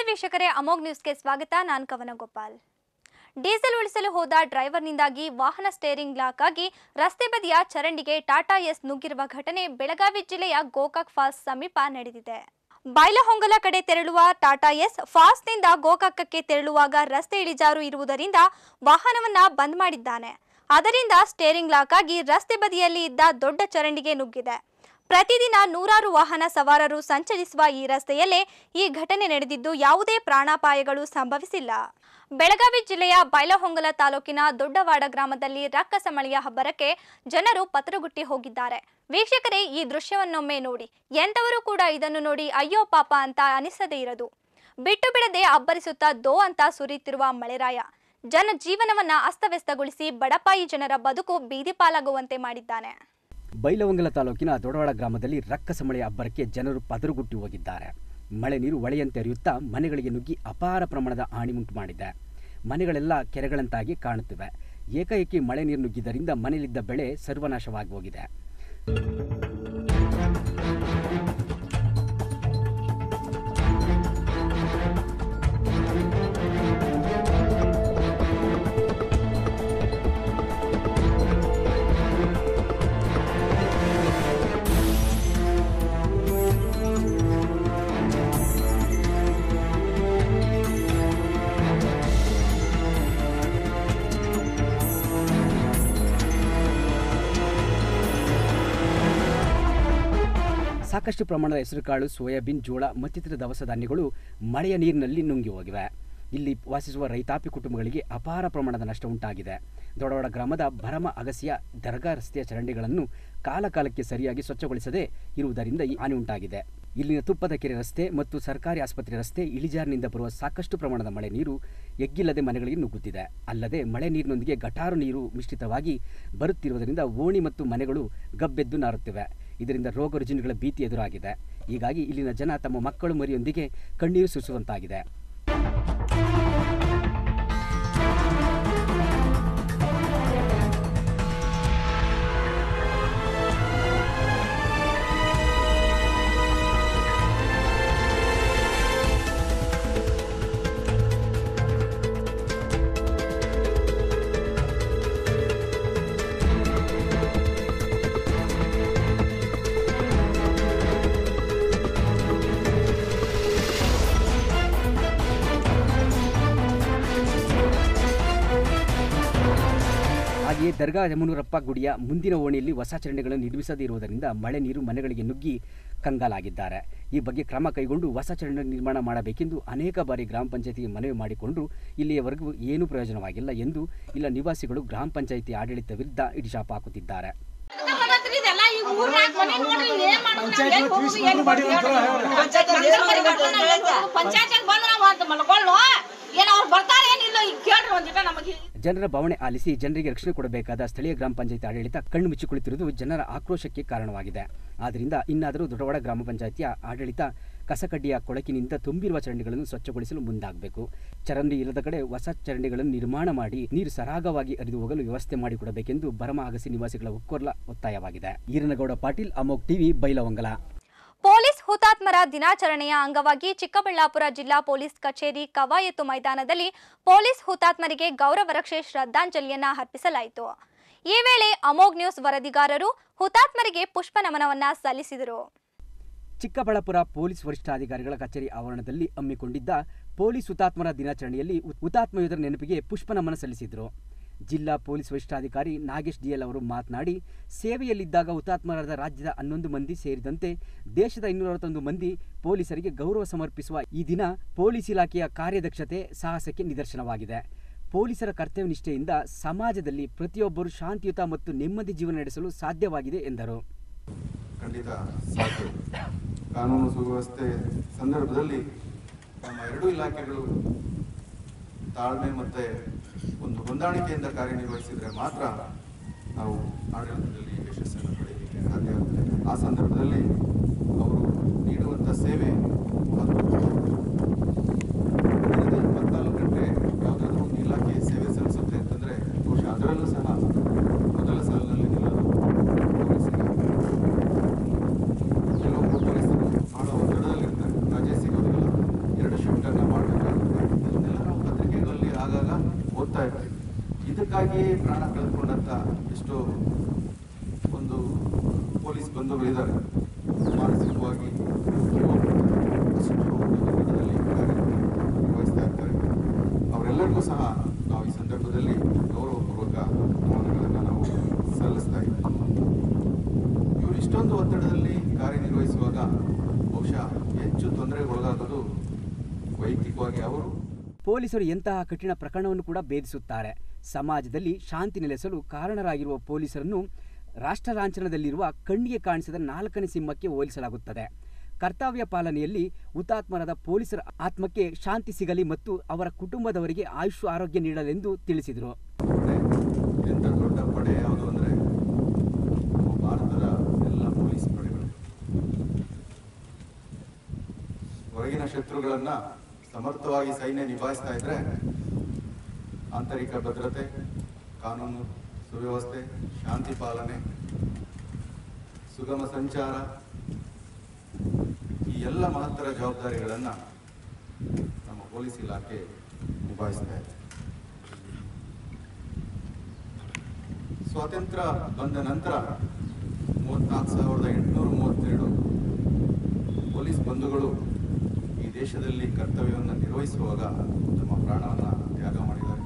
ವೀಕ್ಷಕರೇ ಅಮೋಘ್ ನ್ಯೂಸ್ಗೆ ಸ್ವಾಗತ ನಾನು ಕವನ ಗೋಪಾಲ್ ಡೀಸೆಲ್ ಉಳಿಸಲು ಹೋದ ಡ್ರೈವರ್ನಿಂದಾಗಿ ವಾಹನ ಸ್ಟೇರಿಂಗ್ ಲಾಕ್ ಆಗಿ ರಸ್ತೆ ಬದಿಯ ಚರಂಡಿಗೆ ಟಾಟಾ ಎಸ್ ನುಗ್ಗಿರುವ ಘಟನೆ ಬೆಳಗಾವಿ ಜಿಲ್ಲೆಯ ಗೋಕಾಕ್ ಫಾಲ್ಸ್ ಸಮೀಪ ನಡೆದಿದೆ ಬೈಲಹೊಂಗಲ ಕಡೆ ತೆರಳುವ ಟಾಟಾ ಎಸ್ ಫಾಲ್ಸ್ನಿಂದ ಗೋಕಾಕಕ್ಕೆ ತೆರಳುವಾಗ ರಸ್ತೆ ಇಳಿಜಾರು ಇರುವುದರಿಂದ ವಾಹನವನ್ನ ಬಂದ್ ಮಾಡಿದ್ದಾನೆ ಅದರಿಂದ ಸ್ಟೇರಿಂಗ್ ಲಾಕ್ ಆಗಿ ರಸ್ತೆ ಬದಿಯಲ್ಲಿ ಇದ್ದ ದೊಡ್ಡ ಚರಂಡಿಗೆ ನುಗ್ಗಿದೆ ಪ್ರತಿದಿನ ನೂರಾರು ವಾಹನ ಸವಾರರು ಸಂಚರಿಸುವ ಈ ರಸ್ತೆಯಲ್ಲೇ ಈ ಘಟನೆ ನಡೆದಿದ್ದು ಯಾವುದೇ ಪ್ರಾಣಾಪಾಯಗಳು ಸಂಭವಿಸಿಲ್ಲ ಬೆಳಗಾವಿ ಜಿಲ್ಲೆಯ ಬೈಲಹೊಂಗಲ ತಾಲೂಕಿನ ದೊಡ್ಡವಾಡ ಗ್ರಾಮದಲ್ಲಿ ರಕ್ಕಸ ಮಳೆಯ ಹಬ್ಬರಕ್ಕೆ ಜನರು ಪತ್ರಗುಟ್ಟಿ ಹೋಗಿದ್ದಾರೆ ವೀಕ್ಷಕರೇ ಈ ದೃಶ್ಯವನ್ನೊಮ್ಮೆ ನೋಡಿ ಎಂತವರು ಕೂಡ ಇದನ್ನು ನೋಡಿ ಅಯ್ಯೋ ಪಾಪ ಅಂತ ಅನಿಸದೇ ಇರದು ಬಿಟ್ಟು ಬಿಡದೆ ಅಬ್ಬರಿಸುತ್ತಾ ದೋ ಅಂತ ಸುರಿಯುತ್ತಿರುವ ಮಳೆರಾಯ ಜನ ಜೀವನವನ್ನ ಅಸ್ತವ್ಯಸ್ತಗೊಳಿಸಿ ಬಡಪಾಯಿ ಜನರ ಬದುಕು ಬೀದಿ ಪಾಲಾಗುವಂತೆ ಮಾಡಿದ್ದಾನೆ ಬೈಲವಂಗಲ ತಾಲೂಕಿನ ದೊಡವಾಡ ಗ್ರಾಮದಲ್ಲಿ ರಕ್ಕಸ ಮಳೆಯ ಅಬ್ಬರಕ್ಕೆ ಜನರು ಪದರುಗುಟ್ಟಿ ಹೋಗಿದ್ದಾರೆ ಮಳೆ ನೀರು ಹೊಳೆಯಂತೆ ಹರಿಯುತ್ತಾ ಮನೆಗಳಿಗೆ ನುಗ್ಗಿ ಅಪಾರ ಪ್ರಮಾಣದ ಹಾನಿ ಉಂಟು ಮಾಡಿದೆ ಮನೆಗಳೆಲ್ಲ ಕೆರೆಗಳಂತಾಗಿ ಕಾಣುತ್ತಿವೆ ಏಕಾಏಕಿ ಮಳೆ ನೀರು ನುಗ್ಗಿದ್ದರಿಂದ ಮನೆಯಲ್ಲಿದ್ದ ಬೆಳೆ ಸರ್ವನಾಶವಾಗಿ ಹೋಗಿದೆ ಸಾಕಷ್ಟು ಪ್ರಮಾಣದ ಹೆಸರುಕಾಳು ಸೋಯಾಬೀನ್ ಜೋಳ ಮತ್ತಿತರ ದವಸ ಧಾನ್ಯಗಳು ಮಳೆಯ ನೀರಿನಲ್ಲಿ ನುಂಗಿ ಹೋಗಿವೆ ಇಲ್ಲಿ ವಾಸಿಸುವ ರೈತಾಪಿ ಕುಟುಂಬಗಳಿಗೆ ಅಪಾರ ಪ್ರಮಾಣದ ನಷ್ಟ ಉಂಟಾಗಿದೆ ದೊಡವಾಡ ಗ್ರಾಮದ ಭರಮ ಅಗಸಿಯ ದರ್ಗಾ ರಸ್ತೆಯ ಚರಂಡಿಗಳನ್ನು ಕಾಲಕಾಲಕ್ಕೆ ಸರಿಯಾಗಿ ಸ್ವಚ್ಛಗೊಳಿಸದೇ ಇರುವುದರಿಂದ ಈ ಹಾನಿ ಉಂಟಾಗಿದೆ ಇಲ್ಲಿನ ತುಪ್ಪದ ಕೆರೆ ರಸ್ತೆ ಮತ್ತು ಸರ್ಕಾರಿ ಆಸ್ಪತ್ರೆ ರಸ್ತೆ ಇಳಿಜಾರಿನಿಂದ ಬರುವ ಸಾಕಷ್ಟು ಪ್ರಮಾಣದ ಮಳೆ ನೀರು ಎಗ್ಗಿಲ್ಲದೆ ಮನೆಗಳಿಗೆ ನುಗ್ಗುತ್ತಿದೆ ಅಲ್ಲದೆ ಮಳೆ ನೀರಿನೊಂದಿಗೆ ಗಟಾರು ನೀರು ಮಿಶ್ರಿತವಾಗಿ ಬರುತ್ತಿರುವುದರಿಂದ ಓಣಿ ಮತ್ತು ಮನೆಗಳು ಗಬ್ಬೆದ್ದು ನಾರುತ್ತಿವೆ ಇದರಿಂದ ರೋಗ ರುಜಿನಗಳ ಭೀತಿ ಎದುರಾಗಿದೆ ಹೀಗಾಗಿ ಇಲ್ಲಿನ ಜನ ತಮ್ಮ ಮಕ್ಕಳು ಮರಿಯೊಂದಿಗೆ ಕಣ್ಣೀರು ಸುರಿಸುವಂತಾಗಿದೆ ಹಾಗೆಯೇ ದರ್ಗಾ ಯಮನೂರಪ್ಪ ಗುಡಿಯ ಮುಂದಿನ ಓಣಿಯಲ್ಲಿ ಹೊಸ ಚರಂಡಿಗಳನ್ನು ನಿರ್ಮಿಸದೇ ಇರುವುದರಿಂದ ಮಳೆ ನೀರು ಮನೆಗಳಿಗೆ ನುಗ್ಗಿ ಕಂಗಾಲಾಗಿದ್ದಾರೆ ಈ ಬಗ್ಗೆ ಕ್ರಮ ಕೈಗೊಂಡು ಹೊಸ ಚರಂಡಿ ನಿರ್ಮಾಣ ಮಾಡಬೇಕೆಂದು ಅನೇಕ ಬಾರಿ ಗ್ರಾಮ ಪಂಚಾಯತಿಗೆ ಮನವಿ ಮಾಡಿಕೊಂಡರೂ ಇಲ್ಲಿಯವರೆಗೂ ಏನೂ ಪ್ರಯೋಜನವಾಗಿಲ್ಲ ಎಂದು ಇಲ್ಲ ನಿವಾಸಿಗಳು ಗ್ರಾಮ ಪಂಚಾಯಿತಿ ಆಡಳಿತ ವಿರುದ್ಧ ಇಡಿಶಾಪ ಹಾಕುತ್ತಿದ್ದಾರೆ ಇದೆಲ್ಲ ಈ ಊರ್ನಾಗ್ ಮನೆ ನೋಡ್ರಿ ಏನ್ ಮಾಡೋದು ನಾವ್ ಎಲ್ಲಿ ಹೋಗುದು, ಎಲ್ಲಿ ಬರೋದು ಹೇಳು. ಪಂಚಾಯ್ತಿಗ್ ಬಂದ್ ನಾವ್ ಅದ್ ಮಲ್ಕೊಳ್ಳೋ ಏನ್ ಅವ್ರು ಬರ್ತಾರ ಏನಿಲ್ಲ ಈಗ ಕೇಳ್ರಿ ಒಂದಿಟ ನಮಗೆ ಜನರ ಭಾವನೆ ಆಲಿಸಿ ಜನರಿಗೆ ರಕ್ಷಣೆ ಕೊಡಬೇಕಾದ ಸ್ಥಳೀಯ ಗ್ರಾಮ ಪಂಚಾಯತಿ ಆಡಳಿತ ಕಣ್ಣು ಮುಚ್ಚಿಕೊಳ್ಳುತ್ತಿರುವುದು ಜನರ ಆಕ್ರೋಶಕ್ಕೆ ಕಾರಣವಾಗಿದೆ ಆದ್ದರಿಂದ ಇನ್ನಾದರೂ ದೊಡ್ಡವಾಡ ಗ್ರಾಮ ಪಂಚಾಯತಿಯ ಆಡಳಿತ ಕಸಕಡ್ಡಿಯ ಕೊಳಕಿನಿಂದ ತುಂಬಿರುವ ಚರಂಡಿಗಳನ್ನು ಸ್ವಚ್ಛಗೊಳಿಸಲು ಮುಂದಾಗಬೇಕು ಚರಂಡಿ ಇಲ್ಲದ ಕಡೆ ಹೊಸ ಚರಂಡಿಗಳನ್ನು ನಿರ್ಮಾಣ ಮಾಡಿ ನೀರು ಸರಾಗವಾಗಿ ಹರಿದು ಹೋಗಲು ವ್ಯವಸ್ಥೆ ಮಾಡಿಕೊಡಬೇಕೆಂದು ಭರಮ ಅಗಸಿ ನಿವಾಸಿಗಳ ಒಕ್ಕೊರ್ಲ ಒತ್ತಾಯವಾಗಿದೆ ಈರನಗೌಡ ಪಾಟೀಲ್ ಅಮೋಕ್ ಟಿವಿ ಬೈಲವಂಗಲ ಪೊಲೀಸ್ ಹುತಾತ್ಮರ ದಿನಾಚರಣೆಯ ಅಂಗವಾಗಿ ಚಿಕ್ಕಬಳ್ಳಾಪುರ ಜಿಲ್ಲಾ ಪೊಲೀಸ್ ಕಚೇರಿ ಕವಾಯತು ಮೈದಾನದಲ್ಲಿ ಪೊಲೀಸ್ ಹುತಾತ್ಮರಿಗೆ ಗೌರವ ರಕ್ಷೆ ಶ್ರದ್ಧಾಂಜಲಿಯನ್ನ ಅರ್ಪಿಸಲಾಯಿತು ಈ ವೇಳೆ ಅಮೋಘ್ ನ್ಯೂಸ್ ವರದಿಗಾರರು ಹುತಾತ್ಮರಿಗೆ ಪುಷ್ಪ ನಮನವನ್ನ ಸಲ್ಲಿಸಿದರು ಚಿಕ್ಕಬಳ್ಳಾಪುರ ಪೊಲೀಸ್ ವರಿಷ್ಠಾಧಿಕಾರಿಗಳ ಕಚೇರಿ ಆವರಣದಲ್ಲಿ ಹಮ್ಮಿಕೊಂಡಿದ್ದ ಪೊಲೀಸ್ ಹುತಾತ್ಮರ ದಿನಾಚರಣೆಯಲ್ಲಿ ಹು- ಹುತಾತ್ಮ ಯೋಧರ ನೆನಪಿಗೆ ಪುಷ್ಪ ನಮನ ಸಲ್ಲಿಸಿದರು ಜಿಲ್ಲಾ ಪೊಲೀಸ್ ವರಿಷ್ಠಾಧಿಕಾರಿ ನಾಗೇಶ್ ಡಿಎಲ್ ಅವರು ಮಾತನಾಡಿ ಸೇವೆಯಲ್ಲಿದ್ದಾಗ ಹುತಾತ್ಮರಾದ ರಾಜ್ಯದ ಹನ್ನೊಂದು ಮಂದಿ ಸೇರಿದಂತೆ ದೇಶದ ಇನ್ನೂರ ಅರವತ್ತೊಂದು ಮಂದಿ ಪೊಲೀಸರಿಗೆ ಗೌರವ ಸಮರ್ಪಿಸುವ ಈ ದಿನ ಪೊಲೀಸ್ ಇಲಾಖೆಯ ಕಾರ್ಯದಕ್ಷತೆ ಸಾಹಸಕ್ಕೆ ನಿದರ್ಶನವಾಗಿದೆ ಪೊಲೀಸರ ಕರ್ತವ್ಯ ನಿಷ್ಠೆಯಿಂದ ಸಮಾಜದಲ್ಲಿ ಪ್ರತಿಯೊಬ್ಬರು ಶಾಂತಿಯುತ ಮತ್ತು ನೆಮ್ಮದಿ ಜೀವನ ನಡೆಸಲು ಸಾಧ್ಯವಾಗಿದೆ ಎಂದರು ಖಂಡಿತ ಸಾಧ್ಯ ಕಾನೂನು ಸುವ್ಯವಸ್ಥೆ ಸಂದರ್ಭದಲ್ಲಿ ನಮ್ಮ ಎರಡೂ ಇಲಾಖೆಗಳು ತಾಳ್ಮೆ ಮತ್ತೆ ಒಂದು ಹೊಂದಾಣಿಕೆಯಿಂದ ಕಾರ್ಯನಿರ್ವಹಿಸಿದ್ರೆ ಮಾತ್ರ ನಾವು ಆಡಳಿತದಲ್ಲಿ ಯಶಸ್ಸನ್ನು ಪಡೆಯಲಿಕ್ಕೆ ಸಾಧ್ಯ ಆಗುತ್ತೆ ಆ ಸಂದರ್ಭದಲ್ಲಿ ಅವರು ನೀಡುವಂಥ ಸೇವೆ ದಿನದ ಇಪ್ಪತ್ನಾಲ್ಕು ಗಂಟೆ ಯಾವುದಾದ್ರೂ ಒಂದು ಇಲಾಖೆ ಸೇವೆ ಸಲ್ಲಿಸುತ್ತೆ ಅಂತಂದ್ರೆ ಬಹುಶಃ ಅದರಲ್ಲೂ ಸಹ ಮೊದಲ ಸಾಲಿನಲ್ಲಿ ನಿಲ್ಲಲು ಪೊಲೀಸರಿಗೆ ಕೆಲವೊಬ್ಬರು ಪೊಲೀಸರು ಬಹಳ ಒತ್ತಡದಲ್ಲಿರ್ತಾರೆ ರಜೆ ಸಿಗೋದಿಲ್ಲ ಎರಡು ಶಿಫ್ಟನ್ನು ಮಾಡಿ ಓದ್ತಾ ಇರ್ತೀವಿ ಇದಕ್ಕಾಗಿಯೇ ಪ್ರಾಣ ಕಳೆದುಕೊಂಡಂತ ಎಷ್ಟೋ ಒಂದು ಪೊಲೀಸ್ ಬಂಧುಗಳಿದ್ದಾರೆ ಮಾನಸಿಕವಾಗಿ ಅಷ್ಟು ಒತ್ತಡದಲ್ಲಿ ಕಾರ್ಯನಿರ್ವಹಿಸ್ತಾ ಇರ್ತಾರೆ ಅವರೆಲ್ಲರಿಗೂ ಸಹ ನಾವು ಈ ಸಂದರ್ಭದಲ್ಲಿ ಗೌರವಪೂರ್ವಕ ನಮನಗಳನ್ನು ನಾವು ಸಲ್ಲಿಸ್ತಾ ಇದ್ದೀವಿ ಇವರು ಇಷ್ಟೊಂದು ಒತ್ತಡದಲ್ಲಿ ಕಾರ್ಯನಿರ್ವಹಿಸುವಾಗ ಬಹುಶಃ ಹೆಚ್ಚು ತೊಂದರೆಗೊಳಗಾಗೋದು ವೈಯಕ್ತಿಕವಾಗಿ ಅವರು ಪೊಲೀಸರು ಎಂತಹ ಕಠಿಣ ಪ್ರಕರಣವನ್ನು ಕೂಡ ಭೇದಿಸುತ್ತಾರೆ ಸಮಾಜದಲ್ಲಿ ಶಾಂತಿ ನೆಲೆಸಲು ಕಾರಣರಾಗಿರುವ ಪೊಲೀಸರನ್ನು ರಾಷ್ಟ್ರ ಲಾಂಛನದಲ್ಲಿರುವ ಕಣ್ಣಿಗೆ ಕಾಣಿಸಿದ ನಾಲ್ಕನೇ ಸಿಂಹಕ್ಕೆ ಹೋಲಿಸಲಾಗುತ್ತದೆ ಕರ್ತವ್ಯ ಪಾಲನೆಯಲ್ಲಿ ಹುತಾತ್ಮರಾದ ಪೊಲೀಸರ ಆತ್ಮಕ್ಕೆ ಶಾಂತಿ ಸಿಗಲಿ ಮತ್ತು ಅವರ ಕುಟುಂಬದವರಿಗೆ ಆಯುಷ್ ಆರೋಗ್ಯ ನೀಡಲೆಂದು ತಿಳಿಸಿದರು ಪಡೆ ಎಂಥ ದೊಡ್ಡ ಪಡೆ ಯಾವುದು ಅಂದರೆ ನಮ್ಮ ಭಾರತದ ಎಲ್ಲ ಪೊಲೀಸ್ ಪಡೆಗಳು ಹೊರಗಿನ ಶತ್ರುಗಳನ್ನ ಸಮರ್ಥವಾಗಿ ಸೈನ್ಯ ನಿಭಾಯಿಸ್ತಾ ಇದ್ರೆ ಆಂತರಿಕ ಭದ್ರತೆ ಕಾನೂನು ಸುವ್ಯವಸ್ಥೆ ಶಾಂತಿ ಪಾಲನೆ ಸುಗಮ ಸಂಚಾರ ಈ ಎಲ್ಲ ಮಹತ್ತರ ಜವಾಬ್ದಾರಿಗಳನ್ನು ನಮ್ಮ ಪೊಲೀಸ್ ಇಲಾಖೆ ನಿಭಾಯಿಸ್ತಾ ಇದೆ ಸ್ವಾತಂತ್ರ್ಯ ಬಂದ ನಂತರ ಮೂವತ್ನಾಲ್ಕು ಸಾವಿರದ ಎಂಟುನೂರ ಮೂವತ್ತೆರಡು ಪೊಲೀಸ್ ಬಂಧುಗಳು ಈ ದೇಶದಲ್ಲಿ ಕರ್ತವ್ಯವನ್ನು ನಿರ್ವಹಿಸುವಾಗ ತಮ್ಮ ಪ್ರಾಣವನ್ನು ತ್ಯಾಗ ಮಾಡಿದ್ದಾರೆ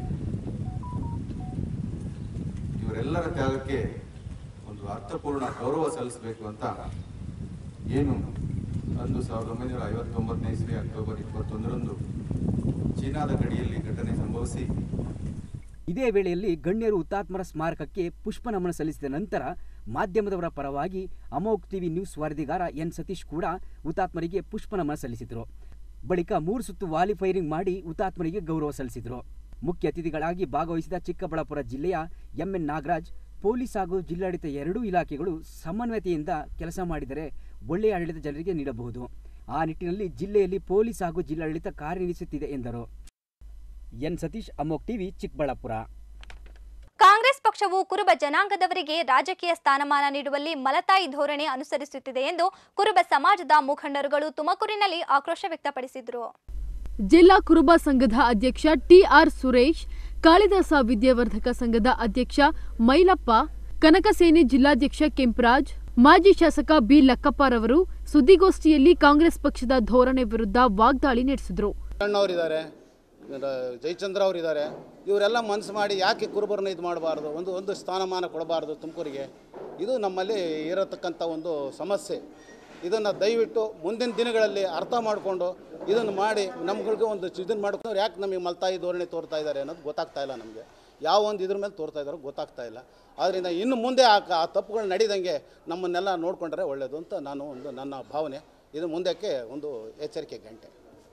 ಇವರೆಲ್ಲರ ತ್ಯಾಗಕ್ಕೆ ಒಂದು ಅರ್ಥಪೂರ್ಣ ಗೌರವ ಸಲ್ಲಿಸಬೇಕು ಅಂತ ಏನು ಅಂದು ಸಾವಿರದ ಒಂಬೈನೂರ ಐವತ್ತೊಂಬತ್ತನೇ ಇಸ್ವಿ ಅಕ್ಟೋಬರ್ ಇಪ್ಪತ್ತೊಂದರಂದು ಚೀನಾದ ಗಡಿಯಲ್ಲಿ ಘಟನೆ ಸಂಭವಿಸಿ ಇದೇ ವೇಳೆಯಲ್ಲಿ ಗಣ್ಯರು ಹುತಾತ್ಮರ ಸ್ಮಾರಕಕ್ಕೆ ಪುಷ್ಪ ನಮನ ಸಲ್ಲಿಸಿದ ನಂತರ ಮಾಧ್ಯಮದವರ ಪರವಾಗಿ ಅಮೋಕ್ ಟಿವಿ ನ್ಯೂಸ್ ವರದಿಗಾರ ಎನ್ ಸತೀಶ್ ಕೂಡ ಹುತಾತ್ಮರಿಗೆ ಪುಷ್ಪ ನಮನ ಸಲ್ಲಿಸಿದರು ಬಳಿಕ ಮೂರು ಸುತ್ತು ವಾಲಿ ಫೈರಿಂಗ್ ಮಾಡಿ ಹುತಾತ್ಮರಿಗೆ ಗೌರವ ಸಲ್ಲಿಸಿದರು ಮುಖ್ಯ ಅತಿಥಿಗಳಾಗಿ ಭಾಗವಹಿಸಿದ ಚಿಕ್ಕಬಳ್ಳಾಪುರ ಜಿಲ್ಲೆಯ ಎಂಎನ್ ನಾಗರಾಜ್ ಪೊಲೀಸ್ ಹಾಗೂ ಜಿಲ್ಲಾಡಳಿತ ಎರಡೂ ಇಲಾಖೆಗಳು ಸಮನ್ವಯತೆಯಿಂದ ಕೆಲಸ ಮಾಡಿದರೆ ಒಳ್ಳೆಯ ಆಡಳಿತ ಜನರಿಗೆ ನೀಡಬಹುದು ಆ ನಿಟ್ಟಿನಲ್ಲಿ ಜಿಲ್ಲೆಯಲ್ಲಿ ಪೊಲೀಸ್ ಹಾಗೂ ಜಿಲ್ಲಾಡಳಿತ ಕಾರ್ಯನಿರ್ವಹಿಸುತ್ತಿದೆ ಎಂದರು ಎನ್ ಸತೀಶ್ ಅಮೋಕ್ ಟಿವಿ ಚಿಕ್ಕಬಳ್ಳಾಪುರ ಕಾಂಗ್ರೆಸ್ ಪಕ್ಷವು ಕುರುಬ ಜನಾಂಗದವರಿಗೆ ರಾಜಕೀಯ ಸ್ಥಾನಮಾನ ನೀಡುವಲ್ಲಿ ಮಲತಾಯಿ ಧೋರಣೆ ಅನುಸರಿಸುತ್ತಿದೆ ಎಂದು ಕುರುಬ ಸಮಾಜದ ಮುಖಂಡರುಗಳು ತುಮಕೂರಿನಲ್ಲಿ ಆಕ್ರೋಶ ವ್ಯಕ್ತಪಡಿಸಿದರು ಜಿಲ್ಲಾ ಕುರುಬ ಸಂಘದ ಅಧ್ಯಕ್ಷ ಟಿಆರ್ ಸುರೇಶ್ ಕಾಳಿದಾಸ ವಿದ್ಯಾವರ್ಧಕ ಸಂಘದ ಅಧ್ಯಕ್ಷ ಮೈಲಪ್ಪ ಕನಕಸೇನೆ ಜಿಲ್ಲಾಧ್ಯಕ್ಷ ಕೆಂಪರಾಜ್ ಮಾಜಿ ಶಾಸಕ ಬಿ ಲಕ್ಕಪ್ಪರವರು ಸುದ್ದಿಗೋಷ್ಠಿಯಲ್ಲಿ ಕಾಂಗ್ರೆಸ್ ಪಕ್ಷದ ಧೋರಣೆ ವಿರುದ್ಧ ವಾಗ್ದಾಳಿ ನಡೆಸಿದರು ಅಣ್ಣವರಿದ್ದಾರೆ ಜಯಚಂದ್ರ ಅವರಿದ್ದಾರೆ ಇವರೆಲ್ಲ ಮನಸ್ಸು ಮಾಡಿ ಯಾಕೆ ಕುರುಬರನ್ನ ಇದು ಮಾಡಬಾರ್ದು ಒಂದು ಒಂದು ಸ್ಥಾನಮಾನ ಕೊಡಬಾರ್ದು ತುಮಕೂರಿಗೆ ಇದು ನಮ್ಮಲ್ಲಿ ಇರತಕ್ಕಂಥ ಒಂದು ಸಮಸ್ಯೆ ಇದನ್ನು ದಯವಿಟ್ಟು ಮುಂದಿನ ದಿನಗಳಲ್ಲಿ ಅರ್ಥ ಮಾಡಿಕೊಂಡು ಇದನ್ನು ಮಾಡಿ ನಮ್ಗಳಿಗೆ ಒಂದು ಇದನ್ನು ಮಾಡ್ಕೊಂಡು ಯಾಕೆ ನಮಗೆ ಮಲ್ತಾಯಿ ಧೋರಣೆ ತೋರ್ತಾ ಇದ್ದಾರೆ ಅನ್ನೋದು ಗೊತ್ತಾಗ್ತಾ ಇಲ್ಲ ನಮಗೆ ಯಾವ ಒಂದು ಇದ್ರ ಮೇಲೆ ತೋರ್ತಾ ಇದ್ದಾರೋ ಗೊತ್ತಾಗ್ತಾ ಇಲ್ಲ ಆದ್ದರಿಂದ ಇನ್ನು ಮುಂದೆ ಆ ಆ ತಪ್ಪುಗಳು ನಡೀದಂಗೆ ನಮ್ಮನ್ನೆಲ್ಲ ನೋಡಿಕೊಂಡ್ರೆ ಒಳ್ಳೆಯದು ಅಂತ ನಾನು ಒಂದು ನನ್ನ ಭಾವನೆ ಇದು ಮುಂದಕ್ಕೆ ಒಂದು ಎಚ್ಚರಿಕೆ ಗಂಟೆ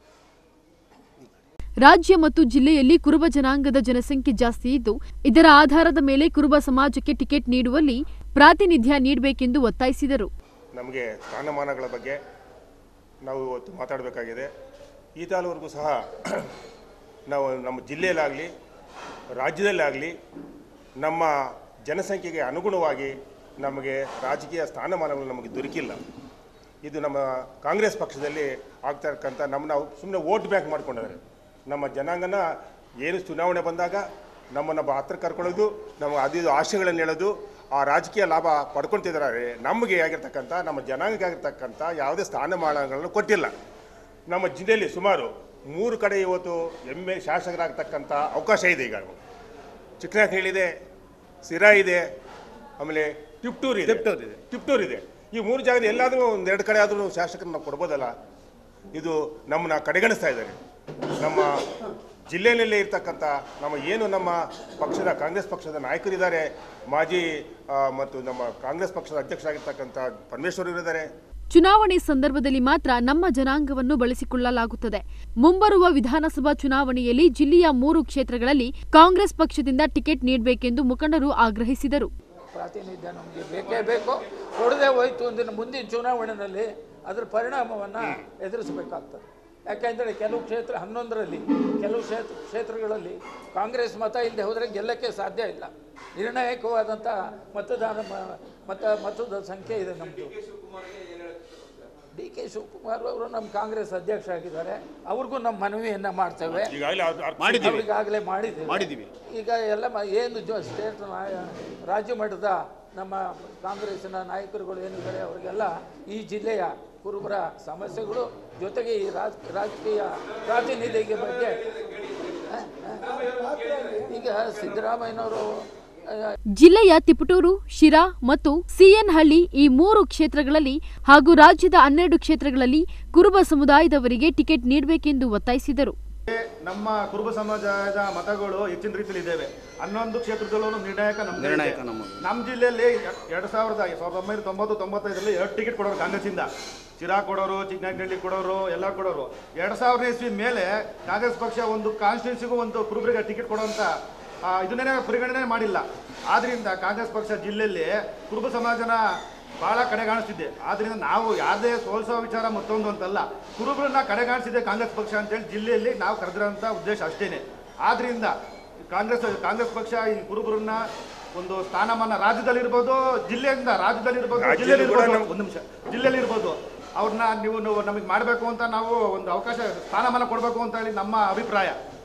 ರಾಜ್ಯ ಮತ್ತು ಜಿಲ್ಲೆಯಲ್ಲಿ ಕುರುಬ ಜನಾಂಗದ ಜನಸಂಖ್ಯೆ ಜಾಸ್ತಿ ಇದ್ದು ಇದರ ಆಧಾರದ ಮೇಲೆ ಕುರುಬ ಸಮಾಜಕ್ಕೆ ಟಿಕೆಟ್ ನೀಡುವಲ್ಲಿ ಪ್ರಾತಿನಿಧ್ಯ ನೀಡಬೇಕೆಂದು ಒತ್ತಾಯಿಸಿದರು ನಮಗೆ ಸ್ಥಾನಮಾನಗಳ ಬಗ್ಗೆ ನಾವು ಇವತ್ತು ಮಾತಾಡಬೇಕಾಗಿದೆ ಈ ತಾಲೂವರೆಗೂ ಸಹ ನಾವು ನಮ್ಮ ಜಿಲ್ಲೆಯಲ್ಲಾಗಲಿ ರಾಜ್ಯದಲ್ಲಾಗಲಿ ನಮ್ಮ ಜನಸಂಖ್ಯೆಗೆ ಅನುಗುಣವಾಗಿ ನಮಗೆ ರಾಜಕೀಯ ಸ್ಥಾನಮಾನಗಳು ನಮಗೆ ದೊರಕಿಲ್ಲ ಇದು ನಮ್ಮ ಕಾಂಗ್ರೆಸ್ ಪಕ್ಷದಲ್ಲಿ ಆಗ್ತಾ ಇರ್ತಕ್ಕಂಥ ನಮ್ಮ ನಾವು ಸುಮ್ಮನೆ ವೋಟ್ ಬ್ಯಾಂಕ್ ಮಾಡ್ಕೊಂಡಿದ್ದಾರೆ ನಮ್ಮ ಜನಾಂಗನ ಏನು ಚುನಾವಣೆ ಬಂದಾಗ ನಮ್ಮನ್ನು ಬ- ಹತ್ರ ಕರ್ಕೊಳ್ಳೋದು ನಮಗೆ ಅದು ಇದು ಆಶೆಗಳನ್ನು ಹೇಳೋದು ಆ ರಾಜಕೀಯ ಲಾಭ ಪಡ್ಕೊಳ್ತಿದ್ದಾರೆ ನಮಗೆ ಆಗಿರ್ತಕ್ಕಂಥ ನಮ್ಮ ಜನಾಂಗಕ್ಕೆ ಆಗಿರ್ತಕ್ಕಂಥ ಯಾವುದೇ ಸ್ಥಾನಮಾನಗಳನ್ನು ಕೊಟ್ಟಿಲ್ಲ ನಮ್ಮ ಜಿಲ್ಲೆಯಲ್ಲಿ ಸುಮಾರು ಮೂರು ಕಡೆ ಇವತ್ತು ಎಮ್ ಎ ಶಾಸಕರಾಗ್ತಕ್ಕಂಥ ಅವಕಾಶ ಇದೆ ಈಗ ಚಿಕ್ಕನಾಥ್ ಇದೆ ಸಿರಾ ಇದೆ ಆಮೇಲೆ ಟಿಪ್ಟೂರ್ ಇದೆ ಟಿಪ್ಟೂರ್ ಇದೆ ಟಿಪ್ಟೂರ್ ಇದೆ ಈ ಮೂರು ಜಾಗದ ಎಲ್ಲಾದರೂ ಒಂದೆರಡು ಕಡೆ ಆದರೂ ಶಾಸಕರನ್ನ ನಾವು ಕೊಡ್ಬೋದಲ್ಲ ಇದು ನಮ್ಮನ್ನ ಕಡೆಗಣಿಸ್ತಾ ಇದ್ದಾರೆ ನಮ್ಮ ಜಿಲ್ಲೆಯಲ್ಲೇ ಇರ್ತಕ್ಕಂಥ ನಮ್ಮ ಏನು ನಮ್ಮ ಪಕ್ಷದ ಕಾಂಗ್ರೆಸ್ ಪಕ್ಷದ ನಾಯಕರಿದ್ದಾರೆ ಮಾಜಿ ಆ, ಮತ್ತು ನಮ್ಮ ಕಾಂಗ್ರೆಸ್ ಪಕ್ಷದ ಅಧ್ಯಕ್ಷರಾಗಿರ್ತಕ್ಕಂಥ ಪರಮೇಶ್ವರ್ ಇದ್ದಾರೆ ಚುನಾವಣೆ ಸಂದರ್ಭದಲ್ಲಿ ಮಾತ್ರ ನಮ್ಮ ಜನಾಂಗವನ್ನು ಬಳಸಿಕೊಳ್ಳಲಾಗುತ್ತದೆ ಮುಂಬರುವ ವಿಧಾನಸಭಾ ಚುನಾವಣೆಯಲ್ಲಿ ಜಿಲ್ಲೆಯ ಮೂರು ಕ್ಷೇತ್ರಗಳಲ್ಲಿ ಕಾಂಗ್ರೆಸ್ ಪಕ್ಷದಿಂದ ಟಿಕೆಟ್ ನೀಡಬೇಕೆಂದು ಮುಖಂಡರು ಆಗ್ರಹಿಸಿದರು ಪ್ರಾತಿನಿಧ್ಯ ನಮಗೆ ಬೇಕೇ ಬೇಕು ಕೊಡದೆ ಹೋಯ್ತು ಅಂದಿನ ಮುಂದಿನ ಚುನಾವಣೆಯಲ್ಲಿ ಅದರ ಪರಿಣಾಮವನ್ನು ಎದುರಿಸಬೇಕಾಗ್ತದೆ ಯಾಕೆಂದರೆ ಕೆಲವು ಕ್ಷೇತ್ರ ಹನ್ನೊಂದರಲ್ಲಿ ಕೆಲವು ಕ್ಷೇತ್ರ ಕ್ಷೇತ್ರಗಳಲ್ಲಿ ಕಾಂಗ್ರೆಸ್ ಮತ ಇಲ್ಲದೆ ಹೋದರೆ ಗೆಲ್ಲಕ್ಕೆ ಸಾಧ್ಯ ಇಲ್ಲ ನಿರ್ಣಾಯಕವಾದಂಥ ಮತದಾನ ಮ- ಮತ ಮತದ ಸಂಖ್ಯೆ ಇದೆ ನಮ್ಮದು ಡಿ ಕೆ ಶಿವಕುಮಾರ್ ಅವರು ನಮ್ಮ ಕಾಂಗ್ರೆಸ್ ಅಧ್ಯಕ್ಷ ಆಗಿದ್ದಾರೆ ಅವ್ರಿಗೂ ನಮ್ಮ ಮನವಿಯನ್ನು ಮಾಡ್ತೇವೆ ಈಗಾಗಲೇ ಅವ್ರು- ಅವ್ರು- ಮಾಡಿದ್ದೀವಿ ಅವ್ರಿಗಾಗಲೇ ಮಾಡಿದ್ದೀವಿ ಮಾಡಿದ್ದೀವಿ. ಈಗ ಎಲ್ಲ ಮ- ಏನು ಜೊ ಸ್ಟೇಟ್ ನಾಯ- ರಾಜ್ಯ ಮಟ್ಟದ ನಮ್ಮ ಕಾಂಗ್ರೆಸ್ಸಿನ ನಾಯಕರುಗಳು ಏನಿದ್ದಾರೆ ಅವರಿಗೆಲ್ಲ ಈ ಜಿಲ್ಲೆಯ ಕುರುಬರ ಸಮಸ್ಯೆಗಳು ಜೊತೆಗೆ ಈ ರಾಜ ರಾಜಕೀಯ ಪ್ರಾತಿನಿಧಿಗೆ ಬಗ್ಗೆ ಆ, ಆ, ಈಗ ಸಿದ್ದರಾಮಯ್ಯನವರು ಆ, ಜಿಲ್ಲೆಯ ತಿಪಟೂರು ಶಿರಾ ಮತ್ತು ಸಿಎನ್ಹಳ್ಳಿ ಈ ಮೂರು ಕ್ಷೇತ್ರಗಳಲ್ಲಿ ಹಾಗೂ ರಾಜ್ಯದ ಹನ್ನೆರಡು ಕ್ಷೇತ್ರಗಳಲ್ಲಿ ಕುರುಬ ಸಮುದಾಯದವರಿಗೆ ಟಿಕೆಟ್ ನೀಡಬೇಕೆಂದು ಒತ್ತಾಯಿಸಿದರು ನಮ್ಮ ಕುರುಬ ಸಮಾಜದ ಮತಗಳು ಹೆಚ್ಚಿನ ರೀತಿಯಲ್ಲಿ ಇದ್ದೇವೆ ಹನ್ನೊಂದು ಕ್ಷೇತ್ರದಲ್ಲೂ ನಿರ್ಣಾಯಕ ನಮ್ಮ ನಿರ್ಣಾಯಕ ನಮ್ಮದು. ನಮ್ಮ ಜಿಲ್ಲೆಯಲ್ಲಿ ಎರಡು ಸಾವಿರದ ಸಾವಿರದ ಒಂಬೈನೂರ ತೊಂಬತ್ತು ತೊಂಬತ್ತೈದರಲ್ಲಿ ಎರಡು ಟಿಕೆಟ್ ಕೊಡೋರು ಕಾಂಗ್ರೆಸ್ಸಿಂದ ಚಿರಾ ಕೊಡೋರು ಚಿಕ್ಕನಹಳ್ಳಿ ಕೊಡೋರು ಎಲ್ಲ ಕೊಡೋರು ಎರಡು ಸಾವಿರದ ಇಸ್ವಿ ಮೇಲೆ ಕಾಂಗ್ರೆಸ್ ಪಕ್ಷ ಒಂದು ಕಾನ್ಸ್ಟಿಟ್ಯೂನ್ಸಿಗೂ ಒಂದು ಕುರುಬರಿಗೆ ಟಿಕೆಟ್ ಕೊಡುವಂಥ ಆ, ಇದನ್ನೇ ಪರಿಗಣನೆ ಮಾಡಿಲ್ಲ ಆದ್ರಿಂದ ಕಾಂಗ್ರೆಸ್ ಪಕ್ಷ ಜಿಲ್ಲೆಯಲ್ಲಿ ಕುರುಬ ಸಮಾಜನ ಬಹಳ ಕಡೆಗಾಣಿಸ್ತಿದ್ದೆ ಆದ್ರಿಂದ ನಾವು ಯಾವುದೇ ಸೋಲ್ಸೋ ವಿಚಾರ ಮತ್ತೊಂದು ಅಂತಲ್ಲ ಕುರುಬರನ್ನ ಕಡೆಗಾಣಿಸಿದೆ ಕಾಂಗ್ರೆಸ್ ಪಕ್ಷ ಅಂತೇಳಿ ಜಿಲ್ಲೆಯಲ್ಲಿ ನಾವು ಕರೆದಿರೋಂಥ ಉದ್ದೇಶ ಅಷ್ಟೇನೆ ಆದ್ರಿಂದ ಕಾಂಗ್ರೆಸ್ ಕಾಂಗ್ರೆಸ್ ಪಕ್ಷ ಈ ಕುರುಬರನ್ನ ಒಂದು ಸ್ಥಾನಮಾನ ರಾಜ್ಯದಲ್ಲಿ ಇರ್ಬೋದು ಜಿಲ್ಲೆಯಿಂದ ರಾಜ್ಯದಲ್ಲಿ ಇರ್ಬೋದು ರಾಜ್ಯದಲ್ಲಿ ಜಿಲ್ಲೆಯಲ್ಲಿ ಕೂಡ ಇರ್ಬೋದು ನಮ್- ಒಂದು ನಿಮಿಷ ಜಿಲ್ಲೆಯಲ್ಲಿ ಇರ್ಬೋದು ಅವ್ರನ್ನ ನೀವು ನೀವು ನಮಗೆ ಮಾಡಬೇಕು ಅಂತ ನಾವು ಒಂದು ಅವಕಾಶ ಸ್ಥಾನಮಾನ ಕೊಡಬೇಕು ಅಂತ ಹೇಳಿ ನಮ್ಮ ಅಭಿಪ್ರಾಯ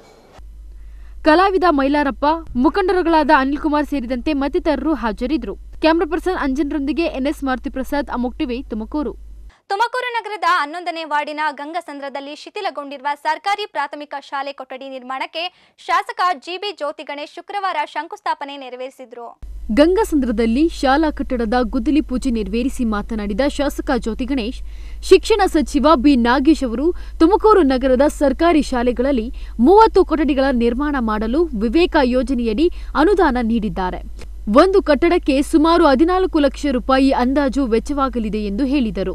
ಕಲಾವಿದ ಮೈಲಾರಪ್ಪ ಮುಖಂಡರುಗಳಾದ ಅನಿಲ್ ಕುಮಾರ್ ಸೇರಿದಂತೆ ಮತ್ತಿತರರು ಹಾಜರಿದ್ದರು ಕ್ಯಾಮರಾ ಪರ್ಸನ್ ಅಂಜನ್ರೊಂದಿಗೆ ಎನ್ಎಸ್ ಮಾರುತಿ ಪ್ರಸಾದ್ ಅಮೋಕ್ ಟಿವಿ ತುಮಕೂರು ತುಮಕೂರು ನಗರದ ಹನ್ನೊಂದನೇ ವಾರ್ಡಿನ ಗಂಗಸಂದ್ರದಲ್ಲಿ ಶಿಥಿಲಗೊಂಡಿರುವ ಸರ್ಕಾರಿ ಪ್ರಾಥಮಿಕ ಶಾಲೆ ಕೊಠಡಿ ನಿರ್ಮಾಣಕ್ಕೆ ಶಾಸಕ ಜಿಬಿ ಜ್ಯೋತಿ ಗಣೇಶ್ ಶುಕ್ರವಾರ ಶಂಕುಸ್ಥಾಪನೆ ನೆರವೇರಿಸಿದ್ರು ಗಂಗಸಂದ್ರದಲ್ಲಿ ಶಾಲಾ ಕಟ್ಟಡದ ಗುದ್ದಲಿ ಪೂಜೆ ನೆರವೇರಿಸಿ ಮಾತನಾಡಿದ ಶಾಸಕ ಜ್ಯೋತಿ ಗಣೇಶ್ ಶಿಕ್ಷಣ ಸಚಿವ ಬಿ ನಾಗೇಶ್ ಅವರು ತುಮಕೂರು ನಗರದ ಸರ್ಕಾರಿ ಶಾಲೆಗಳಲ್ಲಿ ಮೂವತ್ತು ಕೊಠಡಿಗಳ ನಿರ್ಮಾಣ ಮಾಡಲು ವಿವೇಕ ಯೋಜನೆಯಡಿ ಅನುದಾನ ನೀಡಿದ್ದಾರೆ ಒಂದು ಕಟ್ಟಡಕ್ಕೆ ಸುಮಾರು ಹದಿನಾಲ್ಕು ಲಕ್ಷ ರೂಪಾಯಿ ಅಂದಾಜು ವೆಚ್ಚವಾಗಲಿದೆ ಎಂದು ಹೇಳಿದರು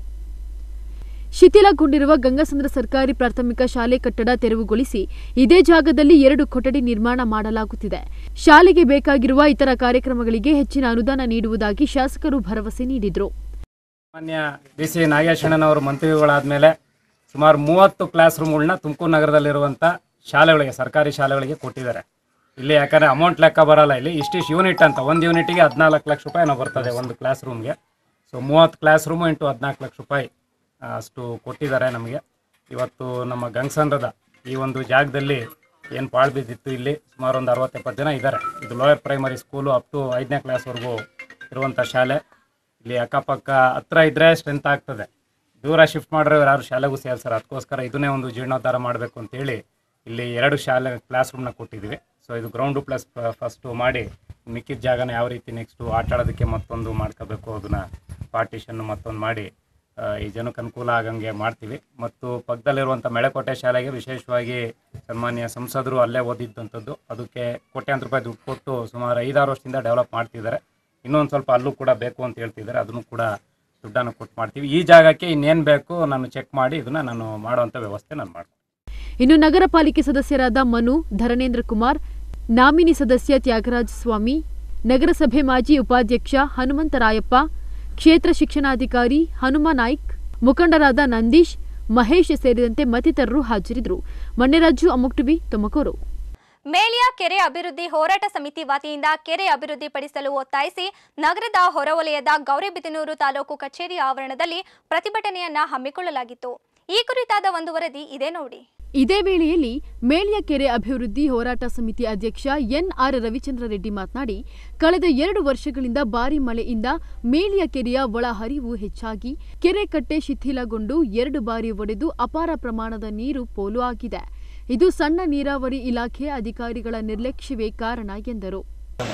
ಶಿಥಿಲಗೊಂಡಿರುವ ಗಂಗಸಂದ್ರ ಸರ್ಕಾರಿ ಪ್ರಾಥಮಿಕ ಶಾಲೆ ಕಟ್ಟಡ ತೆರವುಗೊಳಿಸಿ ಇದೇ ಜಾಗದಲ್ಲಿ ಎರಡು ಕೊಠಡಿ ನಿರ್ಮಾಣ ಮಾಡಲಾಗುತ್ತಿದೆ ಶಾಲೆಗೆ ಬೇಕಾಗಿರುವ ಇತರ ಕಾರ್ಯಕ್ರಮಗಳಿಗೆ ಹೆಚ್ಚಿನ ಅನುದಾನ ನೀಡುವುದಾಗಿ ಶಾಸಕರು ಭರವಸೆ ನೀಡಿದರು ಮಾನ್ಯ ಡಿ ಸಿ ನಾಗೇಶಣ್ಣನವರು ಮಂತ್ರಿಗಳಾದಮೇಲೆ ಸುಮಾರು ಮೂವತ್ತು ಕ್ಲಾಸ್ ರೂಮ್ಗಳನ್ನ ತುಮಕೂರು ನಗರದಲ್ಲಿರುವಂಥ ಶಾಲೆಗಳಿಗೆ ಸರ್ಕಾರಿ ಶಾಲೆಗಳಿಗೆ ಕೊಟ್ಟಿದ್ದಾರೆ ಇಲ್ಲಿ ಯಾಕಂದರೆ ಅಮೌಂಟ್ ಲೆಕ್ಕ ಬರಲ್ಲ ಇಲ್ಲಿ ಇಷ್ಟಿಷ್ಟು ಯೂನಿಟ್ ಅಂತ ಒಂದು ಯೂನಿಟಿಗೆ ಹದಿನಾಲ್ಕು ಲಕ್ಷ ರೂಪಾಯಿ ನಾವು ಬರ್ತದೆ ಒಂದು ಕ್ಲಾಸ್ ರೂಮ್ಗೆ ಸೊ ಮೂವತ್ತು ಕ್ಲಾಸ್ ರೂಮು ಇಂಟು ಹದಿನಾಲ್ಕು ಲಕ್ಷ ರೂಪಾಯಿ ಆ, ಅಷ್ಟು ಕೊಟ್ಟಿದ್ದಾರೆ ನಮಗೆ ಇವತ್ತು ನಮ್ಮ ಗಂಗಸಂದ್ರದ ಈ ಒಂದು ಜಾಗದಲ್ಲಿ ಏನು ಪಾಳು ಬಿದ್ದಿತ್ತು ಇಲ್ಲಿ ಸುಮಾರು ಒಂದು ಅರವತ್ತು ಎಪ್ಪತ್ತು ಜನ ಇದ್ದಾರೆ ಇದು lower primary school up to ಐದನೇ ಕ್ಲಾಸ್ವರೆಗೂ ಇರುವಂಥ ಶಾಲೆ ಇಲ್ಲಿ ಅಕ್ಕಪಕ್ಕ ಹತ್ರ ಇದ್ದರೆ ಸ್ಟ್ರೆಂತ್ ಆಗ್ತದೆ ದೂರ ಶಿಫ್ಟ್ ಮಾಡಿದ್ರೆ ಯಾರು ಶಾಲೆಗೂ ಸೇರ್ಸಲ್ಲ ಅದಕ್ಕೋಸ್ಕರ ಇದನ್ನೇ ಒಂದು ಜೀರ್ಣೋದ್ಧಾರ ಮಾಡಬೇಕು ಅಂತೇಳಿ ಇಲ್ಲಿ ಎರಡು ಶಾಲೆ ಕ್ಲಾಸ್ ರೂಮ್ನ ಕೊಟ್ಟಿದ್ದೀವಿ ಸೊ ಇದು ಗ್ರೌಂಡು ಪ್ಲಸ್ ಫಸ್ಟು ಮಾಡಿ ಮಿಕ್ಕಿದ ಜಾಗನ ಯಾವ ರೀತಿ ನೆಕ್ಸ್ಟು ಆಟ ಆಡೋದಕ್ಕೆ ಮತ್ತೊಂದು ಮಾಡ್ಕೋಬೇಕು ಅದನ್ನು ಪಾರ್ಟಿಷನ್ನು ಮತ್ತೊಂದು ಮಾಡಿ ಆ, ಈ ಜನಕ್ಕೆ ಅನುಕೂಲ ಆಗಂಗೆ ಮಾಡ್ತೀವಿ ಮತ್ತು ಪಕ್ಕದಲ್ಲಿರುವಂಥ ಮೆಳೆಕೋಟೆ ಶಾಲೆಗೆ ವಿಶೇಷವಾಗಿ ಸನ್ಮಾನ್ಯ ಸಂಸದರು ಅಲ್ಲೇ ಓದಿದ್ದಂಥದ್ದು ಅದಕ್ಕೆ ಕೋಟ್ಯಾಂತರ ರೂಪಾಯಿ ದುಡ್ಡು ಕೊಟ್ಟು ಸುಮಾರು ಐದಾರು ವರ್ಷದಿಂದ ಡೆವಲಪ್ ಮಾಡ್ತಿದ್ದಾರೆ ಇನ್ನೊಂದು ಸ್ವಲ್ಪ ಅಲ್ಲೂ ಕೂಡ ಬೇಕು ಅಂತ ಹೇಳ್ತಿದ್ದಾರೆ ಅದನ್ನು ಕೂಡ ದುಡ್ಡನ್ನು ಕೊಟ್ಟು ಮಾಡ್ತೀವಿ ಈ ಜಾಗಕ್ಕೆ ಇನ್ನೇನು ಬೇಕು ನಾನು ಚೆಕ್ ಮಾಡಿ ಇದನ್ನು ನಾನು ಮಾಡುವಂಥ ವ್ಯವಸ್ಥೆ ನಾನು ಮಾಡ್ತೀನಿ ಇನ್ನು ನಗರ ಪಾಲಿಕೆ ಸದಸ್ಯರಾದ ಮನು ಧರಣೇಂದ್ರ ಕುಮಾರ್ ನಾಮಿನಿ ಸದಸ್ಯ ತ್ಯಾಗರಾಜ ಸ್ವಾಮಿ ನಗರಸಭೆ ಮಾಜಿ ಉಪಾಧ್ಯಕ್ಷ ಹನುಮಂತರಾಯಪ್ಪ ಕ್ಷೇತ್ರ ಶಿಕ್ಷಣಾಧಿಕಾರಿ ಹನುಮ ನಾಯ್ಕ್ ಮುಖಂಡರಾದ ನಂದೀಶ್ ಮಹೇಶ್ ಸೇರಿದಂತೆ ಮತ್ತಿತರರು ಹಾಜರಿದ್ದರು ಮಣ್ಯರಾಜು ಅಮುಕ್ ಟಿವಿ ತುಮಕೂರು ಮೇಲಿಯ ಕೆರೆ ಅಭಿವೃದ್ಧಿ ಹೋರಾಟ ಸಮಿತಿ ವತಿಯಿಂದ ಕೆರೆ ಅಭಿವೃದ್ಧಿಪಡಿಸಲು ಒತ್ತಾಯಿಸಿ ನಗರದ ಹೊರವಲಯದ ಗೌರಿಬಿದನೂರು ತಾಲೂಕು ಕಚೇರಿ ಆವರಣದಲ್ಲಿ ಪ್ರತಿಭಟನೆಯನ್ನ ಹಮ್ಮಿಕೊಳ್ಳಲಾಗಿತ್ತು ಈ ಕುರಿತಾದ ಒಂದು ವರದಿ ಇದೆ ನೋಡಿ ಇದೇ ವೇಳೆಯಲ್ಲಿ ಮೇಳಿಯ ಕೆರೆ ಅಭಿವೃದ್ಧಿ ಹೋರಾಟ ಸಮಿತಿ ಅಧ್ಯಕ್ಷ ಎನ್ಆರ್ ರವಿಚಂದ್ರ ರೆಡ್ಡಿ ಮಾತನಾಡಿ ಕಳೆದ ಎರಡು ವರ್ಷಗಳಿಂದ ಭಾರಿ ಮಳೆಯಿಂದ ಮೇಳಿಯ ಕೆರೆಯ ಒಳಹರಿವು ಹೆಚ್ಚಾಗಿ ಕೆರೆ ಕಟ್ಟೆ ಶಿಥಿಲಗೊಂಡು ಎರಡು ಬಾರಿ ಒಡೆದು ಅಪಾರ ಪ್ರಮಾಣದ ನೀರು ಪೋಲು ಆಗಿದೆ ಇದು ಸಣ್ಣ ನೀರಾವರಿ ಇಲಾಖೆ ಅಧಿಕಾರಿಗಳ ನಿರ್ಲಕ್ಷ್ಯವೇ ಕಾರಣ ಎಂದರು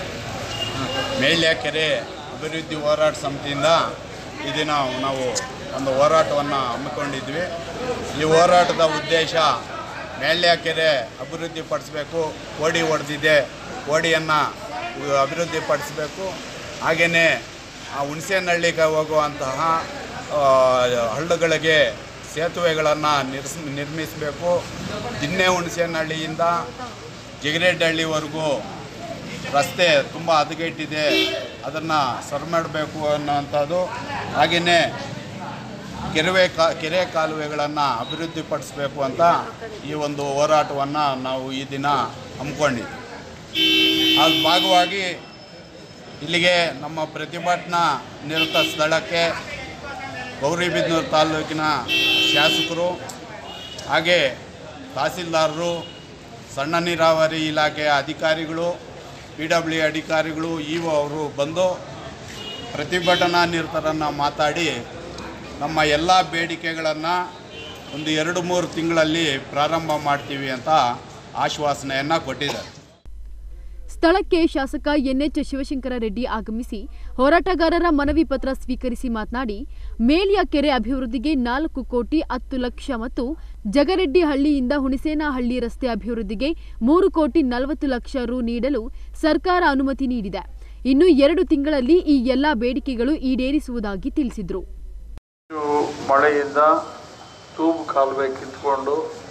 ಮೇಳ್ಯ ಕೆರೆ ಅಭಿವೃದ್ಧಿ ಹೋರಾಟ ಸಮಿತಿಯಿಂದ ಈ ದಿನ ನಾವು ಒಂದು ಹೋರಾಟವನ್ನು ಹಮ್ಮಿಕೊಂಡಿದ್ವಿ ಈ ಹೋರಾಟದ ಉದ್ದೇಶ ಮೇಳ್ಯ ಕೆರೆ ಅಭಿವೃದ್ಧಿಪಡಿಸಬೇಕು ಓಡಿ ಹೊಡೆದಿದೆ ಓಡಿಯನ್ನು ಅಭಿವೃದ್ಧಿಪಡಿಸಬೇಕು ಹಾಗೆಯೇ ಆ ಹುಣಸೇನಹಳ್ಳಿಗೆ ಹೋಗುವಂತಹ ಆ, ಹಳ್ಳಗಳಿಗೆ ಸೇತುವೆಗಳನ್ನು ನಿರ್ಸ್ ನಿರ್ಮಿಸಬೇಕು ದಿನ್ನೆ ಹುಣಸೇನಹಳ್ಳಿಯಿಂದ ಜಿಗರೇಡಹಳ್ಳಿವರೆಗೂ ರಸ್ತೆ ತುಂಬ ಹದಗೆಟ್ಟಿದೆ ಅದನ್ನು ಸರಿ ಮಾಡಬೇಕು ಅನ್ನೋವಂಥದ್ದು ಹಾಗೆಯೇ ಕೆರುವೆ ಕಾ ಕೆರೆ ಕಾಲುವೆಗಳನ್ನು ಅಭಿವೃದ್ಧಿಪಡಿಸಬೇಕು ಅಂತ ಈ ಒಂದು ಹೋರಾಟವನ್ನು ನಾವು ಈ ದಿನ ಹಮ್ಮಿಕೊಂಡಿದ್ವಿ ಅದ್ರ ಭಾಗವಾಗಿ ಇಲ್ಲಿಗೆ ನಮ್ಮ ಪ್ರತಿಭಟನಾ ನಿರತ ಸ್ಥಳಕ್ಕೆ ಗೌರಿಬಿದನೂರು ತಾಲೂಕಿನ ಶಾಸಕರು ಹಾಗೆ ತಹಸೀಲ್ದಾರರು ಸಣ್ಣ ನೀರಾವರಿ ಇಲಾಖೆಯ ಅಧಿಕಾರಿಗಳು ಪಿ ಡಬ್ಲ್ಯೂ ಅಧಿಕಾರಿಗಳು ಇ ಒ ಅವರು ಬಂದು ಪ್ರತಿಭಟನಾ ನಿರತರನ್ನು ಮಾತಾಡಿ ನಮ್ಮ ಎಲ್ಲ ಬೇಡಿಕೆಗಳನ್ನು ಒಂದು ಎರಡು ಮೂರು ತಿಂಗಳಲ್ಲಿ ಪ್ರಾರಂಭ ಮಾಡ್ತೀವಿ ಅಂತ ಆಶ್ವಾಸನೆಯನ್ನು ಕೊಟ್ಟಿದ್ದಾರೆ ಸ್ಥಳಕ್ಕೆ ಶಾಸಕ ಎನ್ಎಚ್ ಶಿವಶಂಕರ ರೆಡ್ಡಿ ಆಗಮಿಸಿ ಹೋರಾಟಗಾರರ ಮನವಿ ಪತ್ರ ಸ್ವೀಕರಿಸಿ ಮಾತನಾಡಿ ಮೇಲಿಯ ಕೆರೆ ಅಭಿವೃದ್ಧಿಗೆ ನಾಲ್ಕು ಕೋಟಿ ಹತ್ತು ಲಕ್ಷ ಮತ್ತು ಜಗರೆಡ್ಡಿಹಳ್ಳಿಯಿಂದ ಹುಣಸೇನಹಳ್ಳಿ ರಸ್ತೆ ಅಭಿವೃದ್ಧಿಗೆ ಮೂರು ಕೋಟಿ ನಲವತ್ತು ಲಕ್ಷ ರು ನೀಡಲು ಸರ್ಕಾರ ಅನುಮತಿ ನೀಡಿದೆ ಇನ್ನು ಎರಡು ತಿಂಗಳಲ್ಲಿ ಈ ಎಲ್ಲಾ ಬೇಡಿಕೆಗಳು ಈಡೇರಿಸುವುದಾಗಿ ತಿಳಿಸಿದರು ಮಳೆಯಿಂದ ತೂಬು ಕಾಲುವೆ ಕಿತ್ಕೊಂಡು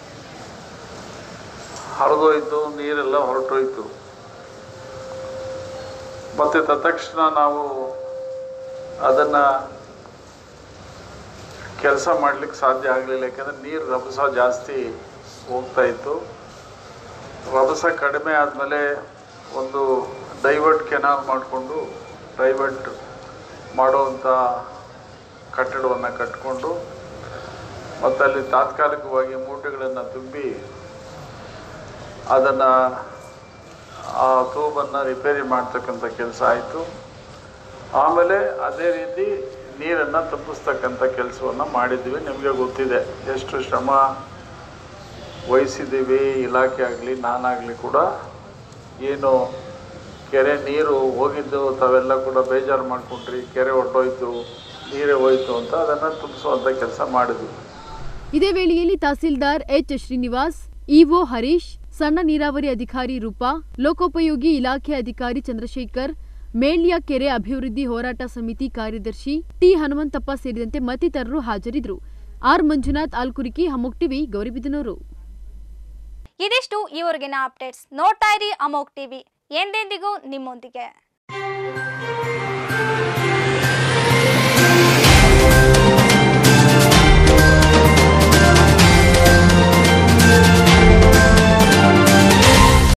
ಹರಿದೋಯ್ತು ನೀರೆಲ್ಲ ಹೊರಟೋಯ್ತು ಮತ್ತು ತತ್ಕ್ಷಣ ನಾವು ಅದನ್ನು ಕೆಲಸ ಮಾಡಲಿಕ್ಕೆ ಸಾಧ್ಯ ಆಗಲಿಲ್ಲ ಯಾಕೆಂದರೆ ನೀರು ರಭಸ ಜಾಸ್ತಿ ಹೋಗ್ತಾ ಇತ್ತು ರಭಸ ಕಡಿಮೆ ಆದಮೇಲೆ ಒಂದು ಡೈವರ್ಟ್ ಕೆನಾಲ್ ಮಾಡಿಕೊಂಡು ಡೈವರ್ಟ್ ಮಾಡುವಂಥ ಕಟ್ಟಡವನ್ನು ಕಟ್ಟಿಕೊಂಡು ಮತ್ತು ಅಲ್ಲಿ ತಾತ್ಕಾಲಿಕವಾಗಿ ಮೂಟೆಗಳನ್ನು ತುಂಬಿ ಅದನ್ನು ಆ ತೂಬನ್ನು ರಿಪೇರಿ ಮಾಡ್ತಕ್ಕಂಥ ಕೆಲಸ ಆಯಿತು ಆಮೇಲೆ ಅದೇ ರೀತಿ ನೀರನ್ನು ತಪ್ಪಿಸ್ತಕ್ಕಂಥ ಕೆಲಸವನ್ನು ಮಾಡಿದ್ವಿ ನಿಮಗೆ ಗೊತ್ತಿದೆ ಎಷ್ಟು ಶ್ರಮ ವಹಿಸಿದ್ದೀವಿ ಇಲಾಖೆ ಆಗಲಿ ನಾನಾಗಲಿ ಕೂಡ ಏನು ಕೆರೆ ನೀರು ಹೋಗಿದ್ದು ತಾವೆಲ್ಲ ಕೂಡ ಬೇಜಾರು ಮಾಡ್ಕೊಂಡ್ರಿ ಕೆರೆ ಹೊರಟೋಯ್ತು ನೀರೇ ಹೋಯ್ತು ಅಂತ ಅದನ್ನು ತುಂಬಿಸುವಂಥ ಕೆಲಸ ಮಾಡಿದ್ವಿ ಇದೇ ವೇಳೆಯಲ್ಲಿ ತಹಸೀಲ್ದಾರ್ ಎಚ್ ಶ್ರೀನಿವಾಸ್ ಇಒ ಹರೀಶ್ ಸಣ್ಣ ನೀರಾವರಿ ಅಧಿಕಾರಿ ರೂಪಾ ಲೋಕೋಪಯೋಗಿ ಇಲಾಖೆ ಅಧಿಕಾರಿ ಚಂದ್ರಶೇಖರ್ ಮೇಳ್ಯ ಕೆರೆ ಅಭಿವೃದ್ಧಿ ಹೋರಾಟ ಸಮಿತಿ ಕಾರ್ಯದರ್ಶಿ ಟಿ ಹನುಮಂತಪ್ಪ ಸೇರಿದಂತೆ ಮತ್ತಿತರರು ಹಾಜರಿದ್ದರು ಆರ್ ಮಂಜುನಾಥ್ ಆಲ್ಕುರಿಕಿ ಹಮ್ಮುಕ್ ಟಿವಿ ಗೌರಿಬಿದನೂರು ಇದಿಷ್ಟು ಈವರೆಗಿನ ಅಪ್ಡೇಟ್ಸ್ ನೋಡ್ತಾ ಇರಿ ಅಮೋಕ್ ಟಿವಿ ಎಂದೆಂದಿಗೂ ನಿಮ್ಮೊಂದಿಗೆ